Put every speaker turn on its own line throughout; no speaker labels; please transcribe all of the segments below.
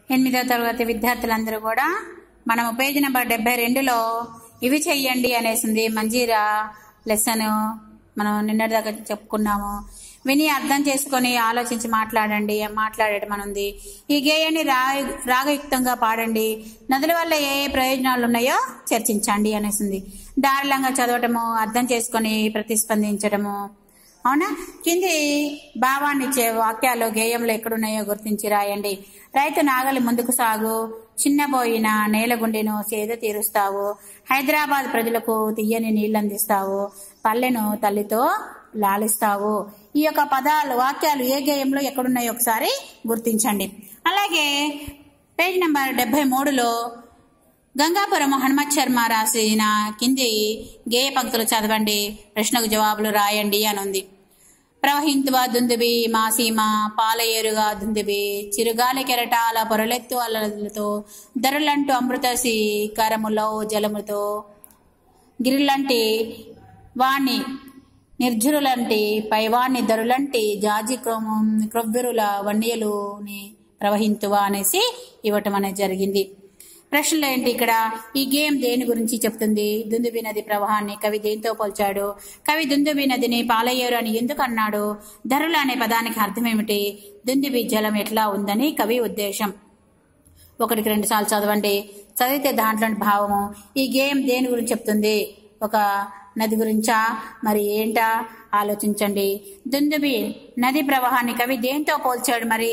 ఎనిమిదవ తరగతి విద్యార్థులందరూ కూడా మనము పేజీ నెంబర్ డెబ్బై రెండులో ఇవి చెయ్యండి అనేసింది మంజీరా లెసన్ మనం నిన్నటిదాకా చెప్పుకున్నాము విని అర్థం చేసుకొని ఆలోచించి మాట్లాడండి మాట్లాడటం అనుంది ఈ గేయాన్ని రా రాగయుక్తంగా పాడండి నదుల వల్ల ఏ ఏ ప్రయోజనాలు ఉన్నాయో చర్చించండి అనేసింది దారులంగా చదవటము అర్థం చేసుకొని ప్రతిస్పందించటము అవునా కింది భావాన్ని ఇచ్చే వాక్యాలు గేయంలో ఎక్కడున్నాయో గుర్తించి రాయండి రైతు నాగలి ముందుకు సాగు చిన్నబోయిన నేలగుండెను సేద తీరుస్తావు హైదరాబాద్ ప్రజలకు తీయని నీళ్లు అందిస్తావు పల్లెను తల్లితో లాలిస్తావు ఈ యొక్క పదాలు వాక్యాలు ఏ గేయంలో ఎక్కడున్నాయో ఒకసారి గుర్తించండి అలాగే పేజ్ నెంబర్ డెబ్బై మూడులో గంగాపురం హనుమత్ శర్మ రాసిన కింది గేయ పంక్తులు చదవండి ప్రశ్నకు జవాబులు రాయండి అని ఉంది ప్రవహింతువ దుందుబి మాసీమ పాలయేరుగా దుందుబి చిరుగాలి కెరటాల పొరలెత్తు అలలతో ధరలంటూ అమృత కరములో జలముతో గిరిలంటి వాణ్ణి నిర్జురులంటి పైవాణ్ణి ధరులంటి జాజి క్రొవ్వెరుల వన్యలుని ప్రవహింతువా అనేసి ఇవ్వటం అనేది జరిగింది ప్రశ్నలు ఏంటి ఇక్కడ ఈ గేమ్ దేని గురించి చెప్తుంది దుందుబి నది ప్రవాహాన్ని కవి దేంతో పోల్చాడు కవి దుందుబి నదిని పాలయ్యేరు అని ఎందుకు అన్నాడు ధరలు అనే పదానికి అర్థం ఏమిటి దుందుబి జలం ఎట్లా ఉందని కవి ఉద్దేశం ఒకటికి రెండు సార్లు చదవండి చదివితే దాంట్లోని భావము ఈ గేమ్ దేని గురించి చెప్తుంది ఒక నది గురించా మరి ఏంటా ఆలోచించండి దుందుబి నది ప్రవాహాన్ని కవి దేంతో పోల్చాడు మరి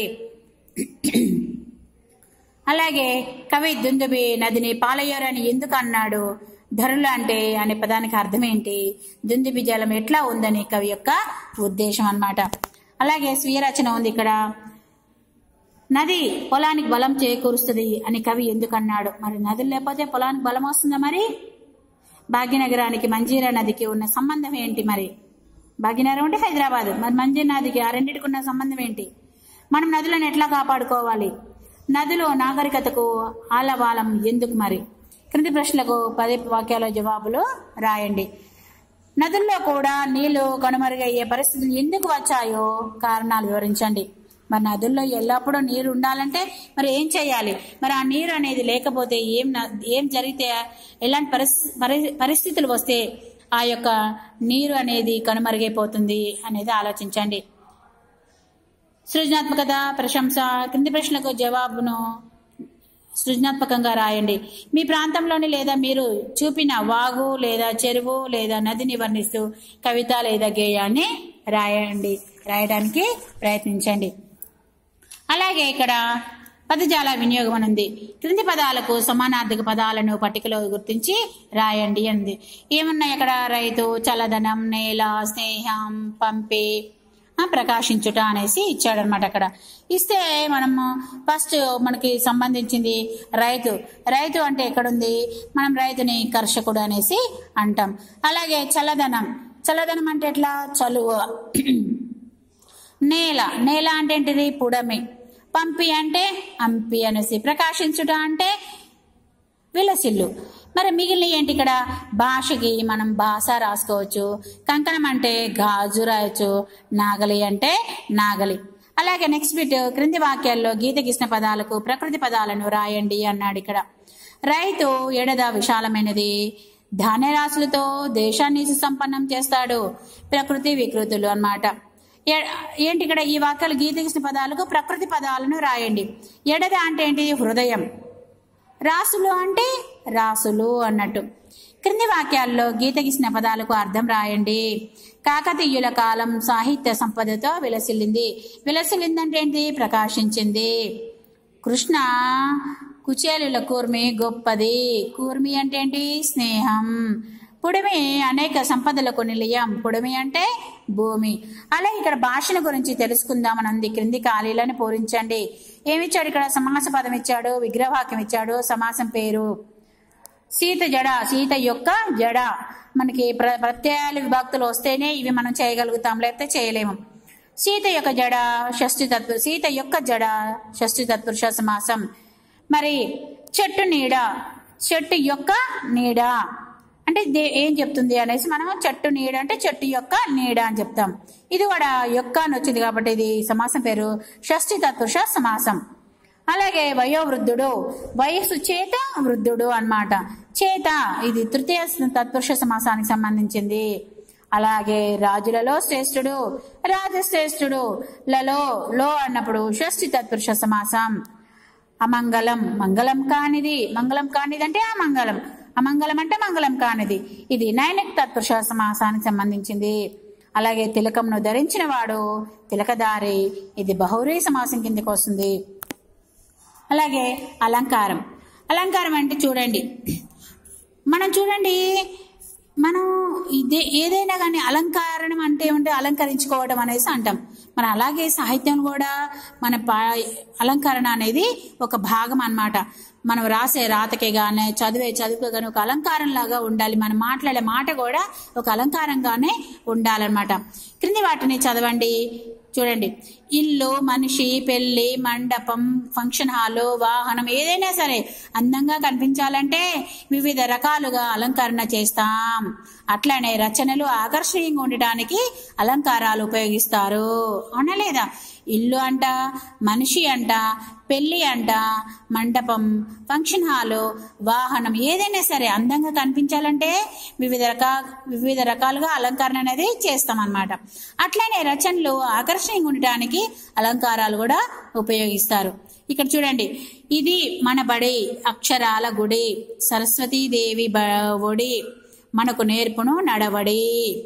అలాగే కవి దుందుబి నదిని పాలయ్యారని ఎందుకు అన్నాడు ధరులు అంటే అనే పదానికి అర్థం ఏంటి దుందుబి జలం ఎట్లా ఉందని కవి యొక్క ఉద్దేశం అన్నమాట అలాగే స్వీయ రచన ఉంది ఇక్కడ నది పొలానికి బలం చేకూరుస్తుంది అని కవి ఎందుకు అన్నాడు మరి నదులు లేకపోతే పొలానికి బలం వస్తుందా మరి భాగ్యనగరానికి మంజీరా నదికి ఉన్న సంబంధం ఏంటి మరి భాగ్యనగరం అంటే హైదరాబాద్ మరి మంజీరా నదికి ఆ రెండింటికి ఉన్న సంబంధం ఏంటి మనం నదులను ఎట్లా కాపాడుకోవాలి నదులు నాగరికతకు ఆలవాలం ఎందుకు మరి క్రింది ప్రశ్నలకు పది వాక్యాల జవాబులు రాయండి నదుల్లో కూడా నీళ్లు కనుమరుగయ్యే పరిస్థితులు ఎందుకు వచ్చాయో కారణాలు వివరించండి మరి నదుల్లో ఎల్లప్పుడూ నీరు ఉండాలంటే మరి ఏం చేయాలి మరి ఆ నీరు అనేది లేకపోతే ఏం ఏం జరిగితే ఎలాంటి పరిస్థితులు వస్తే ఆ యొక్క నీరు అనేది కనుమరుగైపోతుంది అనేది ఆలోచించండి సృజనాత్మకత ప్రశంస క్రింది ప్రశ్నలకు జవాబును సృజనాత్మకంగా రాయండి మీ ప్రాంతంలోని లేదా మీరు చూపిన వాగు లేదా చెరువు లేదా నదిని వర్ణిస్తూ కవిత లేదా గేయాన్ని రాయండి రాయడానికి ప్రయత్నించండి అలాగే ఇక్కడ పదజాల వినియోగం అని ఉంది క్రింది పదాలకు సమానార్థక పదాలను పట్టికలో గుర్తించి రాయండి అంది ఏమున్నాయి ఇక్కడ రైతు చల్లదనం నేల స్నేహం పంపే ప్రకాశించుట అనేసి ఇచ్చాడనమాట అక్కడ ఇస్తే మనము ఫస్ట్ మనకి సంబంధించింది రైతు రైతు అంటే ఎక్కడుంది మనం రైతుని కర్షకుడు అనేసి అంటాం అలాగే చల్లదనం చల్లదనం అంటే ఎట్లా చలువ నేల నేల అంటే ఏంటిది పుడమి పంపి అంటే అంపి అనేసి ప్రకాశించుట అంటే విలసిల్లు మరి మిగిలిన ఏంటి ఇక్కడ భాషకి మనం భాష రాసుకోవచ్చు కంకణం అంటే గాజు రాయొచ్చు నాగలి అంటే నాగలి అలాగే నెక్స్ట్ బిట్ క్రింది వాక్యాల్లో గీత గీసిన పదాలకు ప్రకృతి పదాలను రాయండి అన్నాడు ఇక్కడ రైతు ఎడద విశాలమైనది ధాన్యరాశులతో దేశాన్ని సుసంపన్నం చేస్తాడు ప్రకృతి వికృతులు అన్నమాట ఏంటి ఇక్కడ ఈ వాక్యాలు గీత గీసిన పదాలకు ప్రకృతి పదాలను రాయండి ఎడద అంటే ఏంటి హృదయం రాసులు అంటే రాసులు అన్నట్టు క్రింది వాక్యాల్లో గీత గీసిన పదాలకు అర్థం రాయండి కాకతీయుల కాలం సాహిత్య సంపదతో విలసిల్లింది విలసిల్లిందంటే ఏంటి ప్రకాశించింది కృష్ణ కుచేలుల కూర్మి గొప్పది కూర్మి అంటే ఏంటి స్నేహం పుడమి అనేక సంపదలకు నిలయం పుడమి అంటే భూమి అలాగే ఇక్కడ భాషను గురించి తెలుసుకుందామని ఉంది క్రింది ఖాళీలను పూరించండి ఏమిచ్చాడు ఇక్కడ సమాస పదం ఇచ్చాడు విగ్రహవాక్యం ఇచ్చాడు సమాసం పేరు సీత జడ సీత యొక్క జడ మనకి ప్ర ప్రత్యయాలు విభక్తులు వస్తేనే ఇవి మనం చేయగలుగుతాం లేకపోతే చేయలేము సీత యొక్క జడ షష్ఠి తత్వ సీత యొక్క జడ షష్ఠి తత్పురుష సమాసం మరి చెట్టు నీడ చెట్టు యొక్క నీడ అంటే ఏం చెప్తుంది అనేసి మనం చెట్టు నీడ అంటే చెట్టు యొక్క నీడ అని చెప్తాం ఇది కూడా యొక్క అని వచ్చింది కాబట్టి ఇది సమాసం పేరు షష్ఠి తత్పురుష సమాసం అలాగే వయోవృద్ధుడు వయస్సు చేత వృద్ధుడు అన్నమాట చేత ఇది తృతీయ తత్పురుష సమాసానికి సంబంధించింది అలాగే రాజులలో శ్రేష్ఠుడు రాజశ్రేష్ఠుడు లలో లో అన్నప్పుడు షష్ఠి తత్పురుష సమాసం అమంగళం మంగళం కానిది మంగళం కానిది అంటే అమంగళం అమంగళం అంటే మంగళం కానిది ఇది నైనిక్ తత్పురుష సమాసానికి సంబంధించింది అలాగే తిలకంను ధరించిన వాడు తిలకదారి ఇది బహురీ సమాసం కిందకి వస్తుంది అలాగే అలంకారం అలంకారం అంటే చూడండి మనం చూడండి మనం ఇదే ఏదైనా కానీ అలంకారం అంటే ఏమంటే అలంకరించుకోవడం అనేసి అంటాం మన అలాగే సాహిత్యం కూడా మన పా అలంకరణ అనేది ఒక భాగం అన్నమాట మనం రాసే రాతకే కానీ చదివే చదువుకే కానీ ఒక అలంకారం లాగా ఉండాలి మనం మాట్లాడే మాట కూడా ఒక అలంకారంగానే ఉండాలన్నమాట క్రింది వాటిని చదవండి చూడండి ఇల్లు మనిషి పెళ్లి మండపం ఫంక్షన్ హాలు వాహనం ఏదైనా సరే అందంగా కనిపించాలంటే వివిధ రకాలుగా అలంకరణ చేస్తాం అట్లానే రచనలు ఆకర్షణీయంగా ఉండటానికి అలంకారాలు ఉపయోగిస్తారు అవునా లేదా ఇల్లు అంట మనిషి అంట పెళ్లి అంట మండపం ఫంక్షన్ హాలు వాహనం ఏదైనా సరే అందంగా కనిపించాలంటే వివిధ రకాల వివిధ రకాలుగా అలంకరణ అనేది చేస్తాం అన్నమాట అట్లనే రచనలు ఆకర్షణీయంగా ఉండటానికి అలంకారాలు కూడా ఉపయోగిస్తారు ఇక్కడ చూడండి ఇది మన బడి అక్షరాల గుడి సరస్వతీదేవి బ ఒడి మనకు నేర్పును నడవడి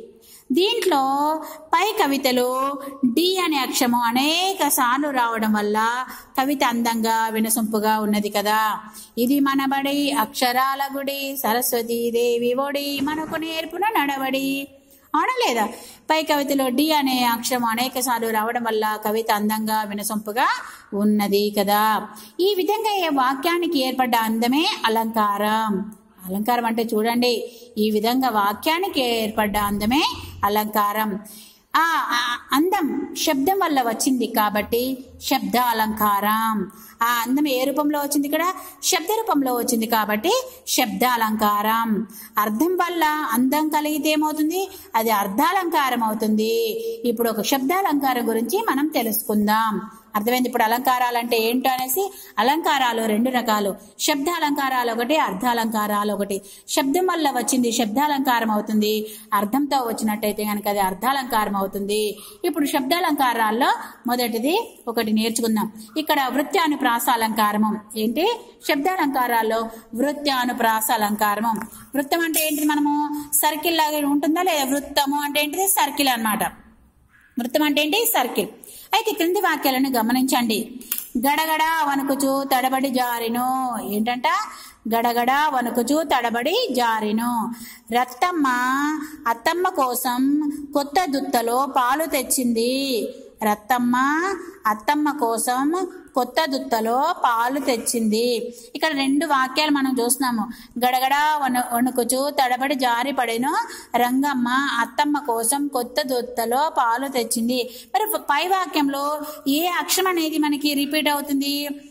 దీంట్లో పై కవితలు డి అనే అక్షరము అనేక సార్లు రావడం వల్ల కవిత అందంగా వినసొంపుగా ఉన్నది కదా ఇది మనబడి అక్షరాల గుడి సరస్వతీదేవి ఒడి మనకు నేర్పున నడవడి అవునా లేదా పై కవితలో డి అనే అక్షరం అనేక సార్లు రావడం వల్ల కవిత అందంగా వినసొంపుగా ఉన్నది కదా ఈ విధంగా ఈ వాక్యానికి ఏర్పడ్డ అందమే అలంకారం అలంకారం అంటే చూడండి ఈ విధంగా వాక్యానికి ఏర్పడ్డ అందమే అలంకారం ఆ ఆ అందం శబ్దం వల్ల వచ్చింది కాబట్టి శబ్ద అలంకారం ఆ అందం ఏ రూపంలో వచ్చింది ఇక్కడ శబ్ద రూపంలో వచ్చింది కాబట్టి శబ్ద అలంకారం అర్థం వల్ల అందం కలిగితే ఏమవుతుంది అది అర్ధాలంకారం అవుతుంది ఇప్పుడు ఒక శబ్దాలంకారం గురించి మనం తెలుసుకుందాం అర్థమైంది ఇప్పుడు అలంకారాలు అంటే ఏంటో అనేసి అలంకారాలు రెండు రకాలు శబ్ద అలంకారాలు ఒకటి అర్థాలంకారాలు ఒకటి శబ్దం వల్ల వచ్చింది శబ్దాలంకారం అవుతుంది అర్థంతో వచ్చినట్టయితే కనుక అది అర్థాలంకారం అవుతుంది ఇప్పుడు శబ్దాలంకారాల్లో మొదటిది ఒకటి నేర్చుకుందాం ఇక్కడ వృత్యానుప్రాస అలంకారము ఏంటి శబ్దాలంకారాల్లో వృత్యానుప్రాస అలంకారము వృత్తం అంటే ఏంటిది మనము సర్కిల్ లాగా ఉంటుందా లేదా వృత్తము అంటే ఏంటిది సర్కిల్ అన్నమాట వృత్తం అంటే ఏంటి సర్కిల్ అయితే క్రింది వాక్యాలను గమనించండి గడగడ వణుకుచు తడబడి జారిను ఏంటంట గడగడ వణుకుచు తడబడి జారిను రత్తమ్మ అత్తమ్మ కోసం కొత్త దుత్తలో పాలు తెచ్చింది రత్తమ్మ అత్తమ్మ కోసం కొత్త దుత్తలో పాలు తెచ్చింది ఇక్కడ రెండు వాక్యాలు మనం చూస్తున్నాము గడగడ వణు వణుకుచు తడబడి జారి పడెను రంగమ్మ అత్తమ్మ కోసం కొత్త దుత్తలో పాలు తెచ్చింది మరి పై వాక్యంలో ఏ అక్షరం అనేది మనకి రిపీట్ అవుతుంది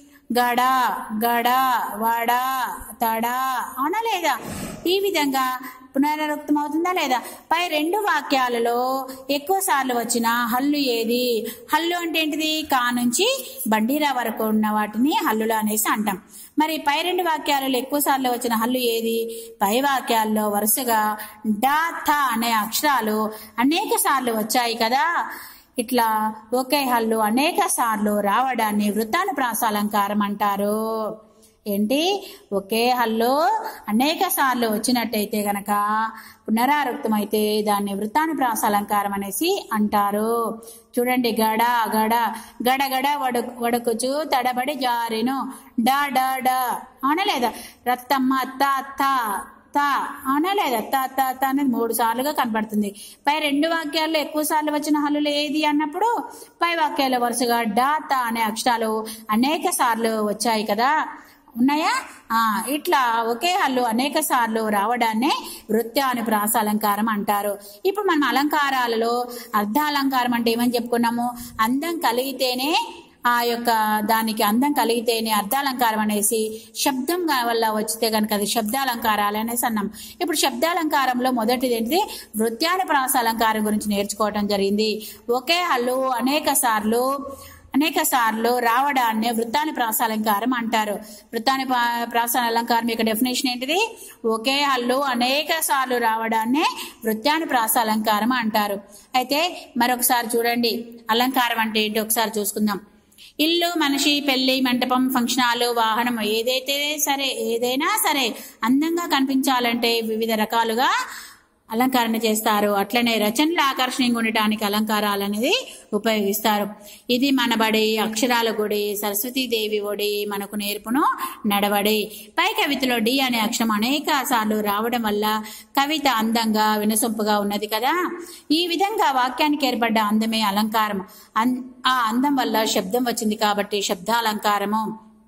గడ గడ వడ తడ అవునా లేదా ఈ విధంగా పునరావృతం అవుతుందా లేదా పై రెండు వాక్యాలలో ఎక్కువ సార్లు వచ్చిన హల్లు ఏది హల్లు అంటే ఏంటిది కా నుంచి బండిరా వరకు ఉన్న వాటిని హల్లులు అనేసి అంటాం మరి పై రెండు వాక్యాలలో ఎక్కువ సార్లు వచ్చిన హల్లు ఏది పై వాక్యాల్లో వరుసగా డా థ అనే అక్షరాలు అనేక సార్లు వచ్చాయి కదా ఇట్లా ఒకే హల్లు అనేక సార్లు రావడాన్ని వృత్తానుప్రాస అలంకారం అంటారు ఏంటి ఒకే హల్లు అనేక సార్లు వచ్చినట్టయితే గనక పునరావృతమైతే దాన్ని వృత్తానుప్రాస అలంకారం అనేసి అంటారు చూడండి గడ గడ గడ గడ వడు వడుకుచు తడబడి జారిను డా డా డా అవునా లేదా రత్తమ్మ అత్త అత్త తా అవునా లేదా తా తా తా అనేది మూడు సార్లుగా కనపడుతుంది పై రెండు వాక్యాల్లో ఎక్కువ సార్లు వచ్చిన హల్లులు ఏది అన్నప్పుడు పై వాక్యాల్లో వరుసగా డా తా అనే అక్షరాలు అనేక సార్లు వచ్చాయి కదా ఉన్నాయా ఆ ఇట్లా ఒకే హల్లు అనేక సార్లు రావడాన్నే వృత్యానుప్రాస అలంకారం అంటారు ఇప్పుడు మనం అలంకారాలలో అర్ధాలంకారం అంటే ఏమని చెప్పుకున్నాము అందం కలిగితేనే ఆ యొక్క దానికి అందం కలిగితేనే అర్ధాలంకారం అనేసి శబ్దం వల్ల వచ్చితే కనుక అది శబ్దాలంకారాలు అనేసి అన్నాం ఇప్పుడు శబ్దాలంకారంలో మొదటిది ఏంటిది వృత్యానుప్రాస అలంకారం గురించి నేర్చుకోవటం జరిగింది ఒకే హల్లు అనేక సార్లు అనేక సార్లు రావడాన్ని వృత్తాని ప్రాసాలంకారం అంటారు వృత్తాని పా- ప్రాస అలంకారం యొక్క డెఫినేషన్ ఏంటిది ఒకే హల్లు అనేక సార్లు రావడాన్ని వృత్తాని ప్రాసాలంకారం అంటారు అయితే మరొకసారి చూడండి అలంకారం అంటే ఏంటి ఒకసారి చూసుకుందాం ఇల్లు మనిషి పెళ్లి మంటపం ఫంక్షన్ హాలు వాహనం ఏదైతే సరే ఏదైనా సరే అందంగా కనిపించాలంటే వివిధ రకాలుగా అలంకరణ చేస్తారు అట్లనే రచనలు ఆకర్షణీయంగా ఉండటానికి అలంకారాలు అనేది ఉపయోగిస్తారు ఇది మన బడి అక్షరాల గుడి సరస్వతీదేవి ఒడి మనకు నేర్పును నడవడి పై కవితలో డి అనే అక్షరం అనేక సార్లు రావడం వల్ల కవిత అందంగా వినసొంపుగా ఉన్నది కదా ఈ విధంగా వాక్యానికి ఏర్పడ్డ అందమే అలంకారం అన్- ఆ అందం వల్ల శబ్దం వచ్చింది కాబట్టి శబ్దాలంకారము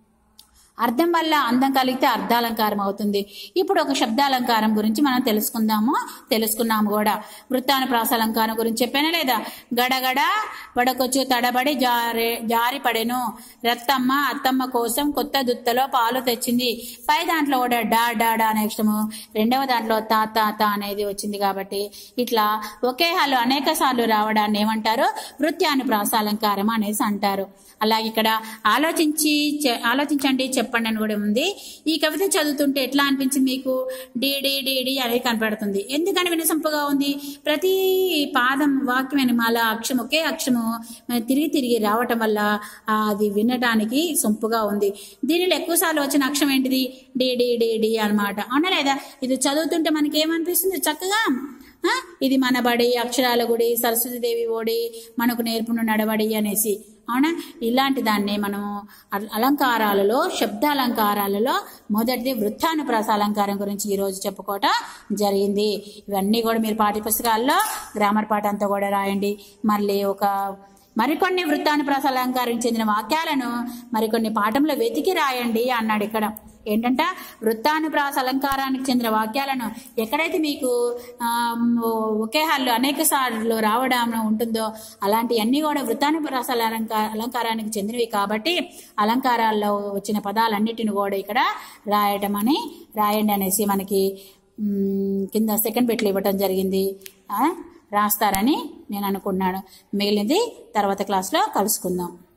అర్థం వల్ల అందం కలిగితే అర్ధాలంకారం అవుతుంది ఇప్పుడు ఒక శబ్దాలంకారం గురించి మనం తెలుసుకుందాము తెలుసుకున్నాము కూడా వృత్తాన ప్రాసాలంకారం గురించి చెప్పానా లేదా గడగడ వడకొచ్చు తడబడి జారి జారి పడెను రత్తమ్మ అత్తమ్మ కోసం కొత్త దుత్తలో పాలు తెచ్చింది పై దాంట్లో కూడా డా డా డా అనే అక్షరము రెండవ దాంట్లో తా తా తా అనేది వచ్చింది కాబట్టి ఇట్లా ఒకే హాలు అనేక సార్లు రావడాన్ని ఏమంటారు వృత్యాను ప్రాసాలంకారం అనేసి అంటారు అలాగే ఇక్కడ ఆలోచించి చె- ఆలోచించండి చెప్పండి అని కూడా ఉంది ఈ కవిత చదువుతుంటే ఎట్లా అనిపించింది మీకు డి డి డి డి అనేది కనపడుతుంది ఎందుకని వినసొంపుగా ఉంది ప్రతి పాదం వాక్యం వెనమాల అక్షరం ఒకే అక్షరము మన తిరిగి తిరిగి రావటం వల్ల ఆ, అది వినటానికి సొంపుగా ఉంది దీనిలో ఎక్కువసార్లు వచ్చిన అక్షరం ఏంటిది డి డి డి డి అనమాట అవునా లేదా ఇది చదువుతుంటే మనకి ఏమనిపిస్తుంది చక్కగా ఆ, ఇది మన బడి అక్షరాల గుడి సరస్వతీదేవి ఓడి మనకు నేర్పును నడవడి అనేసి అవునా ఇలాంటి దాన్ని మనము అల- అలంకారాలలో శబ్దాలంకారాలలో మొదటిది వృత్తానుప్రాస అలంకారం గురించి ఈరోజు చెప్పుకోవటం జరిగింది ఇవన్నీ కూడా మీరు పాఠ్యపుస్తకాల్లో గ్రామర్ పాఠ అంతా కూడా రాయండి మళ్ళీ ఒక మరికొన్ని వృత్తానుప్రాస అలంకారం చెందిన వాక్యాలను మరికొన్ని పాఠంలో వెతికి రాయండి అన్నాడు ఇక్కడ ఏంటంట వృత్తానుప్రాస అలంకారానికి చెందిన వాక్యాలను ఎక్కడైతే మీకు ఆమ్, ఒకే హాల్లో అనేక సార్లు రావడం ఉంటుందో అలాంటివన్నీ కూడా వృత్తానుప్రాస అలంకార అలంకారానికి చెందినవి కాబట్టి అలంకారాల్లో వచ్చిన పదాలన్నిటిని కూడా ఇక్కడ రాయటం అని రాయండి అనేసి మనకి మ్, కింద సెకండ్ బిట్లు ఇవ్వటం జరిగింది ఆ, రాస్తారని నేను అనుకున్నాను మిగిలింది తర్వాత క్లాస్లో కలుసుకుందాం